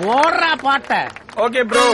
ஓடுறா பாட்ட okay bro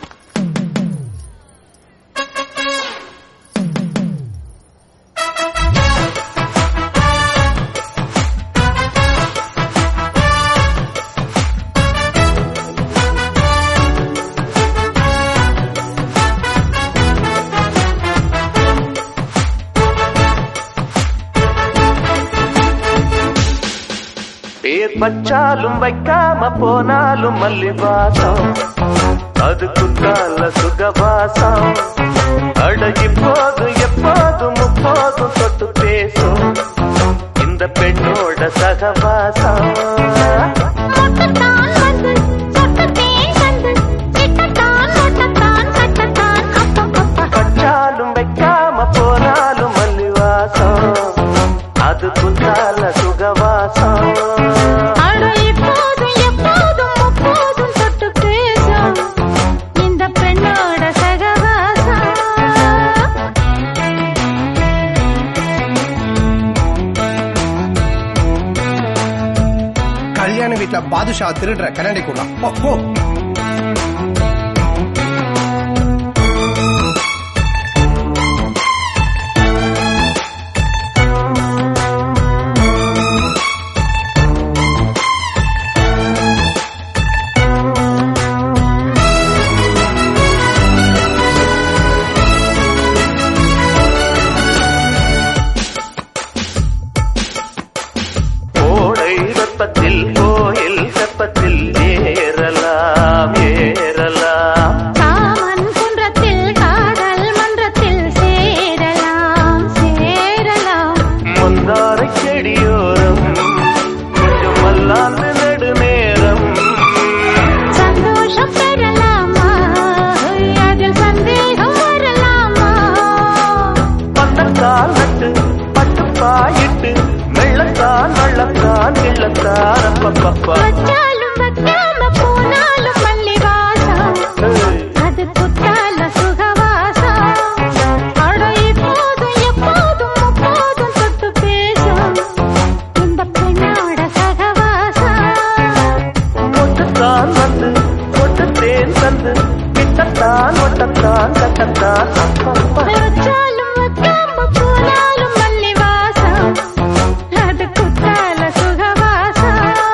பேர் பச்சாலும் வைக்காம போனாலும் மல்லிவாசம் அது குத்தால சுகவாசம் அழகி போதும் எப்போதும் முப்போதும் தொட்டு பேசும் இந்த பெண்ணோட சகவாசம் மொட்டத்தான் வந்து சொட்டத்தேன் வந்து கிட்டத்தான் மொட்டத்தான் கட்டத்தான் அப்பப்பப்பா பச்சாலும் வைக்காம போனாலும் மல்லிவாசம் அது குத்தால சுகவாசம் அட இப்போதும் எப்போதும் முப்போதும் தொட்டு பேசும் இந்த பெண்ணோட சகவாசம் கல்யாண வீட்ல பாதுஷா திருடுற கண்ணாடி கூட போ போ கோடை வெப்பத்தில் கோயில் வெப்பத்தில் ஏறலாம் ஏறலாம் காமன் குன்றத்தில் காதல் மன்றத்தில் சேரலாம் சேரலாம் மந்தாரை செடியோரம் கொஞ்சம் மல்லாந்து நெடுநேரம் சந்தோஷம் பெறலாமா அதில் சந்தேகம் வரலாமா பந்தக்கால் நட்டு பட்டு பாயிட்டு வெள்ளத்தான் வள்ளத்தான் கிள்ளத்தான் அப்பப்பப்பா வச்சாலும் வைக்காம போனாலும் மல்லி வாசம் அது குத்தால சுகவாசம் அட இப்போதும் எப்போதும் முப்போதும் தொட்டு பேசும் இந்த பெண்ணோட சகவாசம் ஒட்டுத்தான் வந்து ஒட்டு தேன் தந்து கிட்டத்தான் ஒட்டத்தான் கட்டத்தான் அப்பப்பா வச்சாலும் வைக்காம போனாலும் மல்லி வாசம் அது குத்தால சுகவாசம்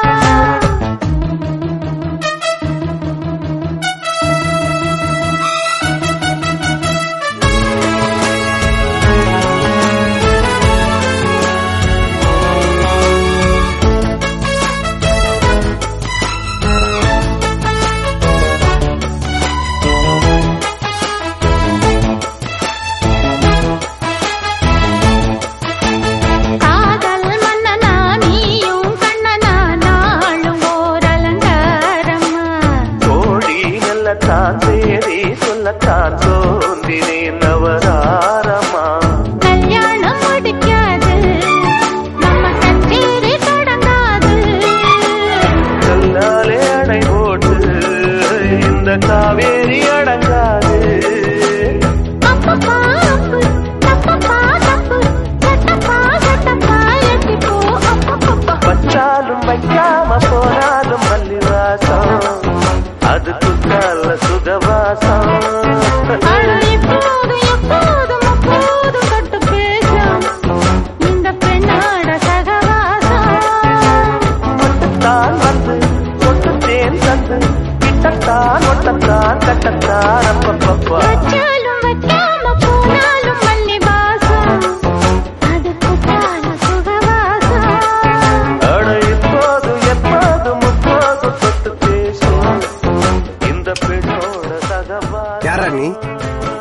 காதல் மன்னனா நீயும் கண்ணனா நாளும் ஓர் அலங்காரம்மா கோழி நல்லத்தான் சேரி சொல்லத்தான் தோன்றினேன் நவதாரமா கல்யாணம் முடிக்காது நம்ம கச்சேரி தொடங்காது கல்லாலே அடை போட்டு இந்த காவேரி அடங்காது அப்பப்பா அப்பு தப்பப்பா தப்பு சட்டப்பா சட்டப்பா எட்டிப்போ அப்பப்பப்பா வச்சாலும் வைக்காம போனாலும் மல்லிவாசம் அது குத்தால சுகவாசம் அட இப்போதும் எப்போதும் அப்போதும் தொட்டு பேசும் இந்த பெண்ணோட சகவாசம் ஒட்டுத்தான் வந்து ஒட்டு தேன் தந்து கிட்டத்தான் ஒட்டத்தான் கட்டத்தான் அப்பப்பப்பா வச்சாலும் வைக்காம போனாலும் மல்லி வாசம் அது குத்தால சுகவாசம் அட இப்போதும் எப்போதும் முப்போதும் தொட்டு பேசும் இந்த பெண்ணோட சகவாசம் யாரா நீ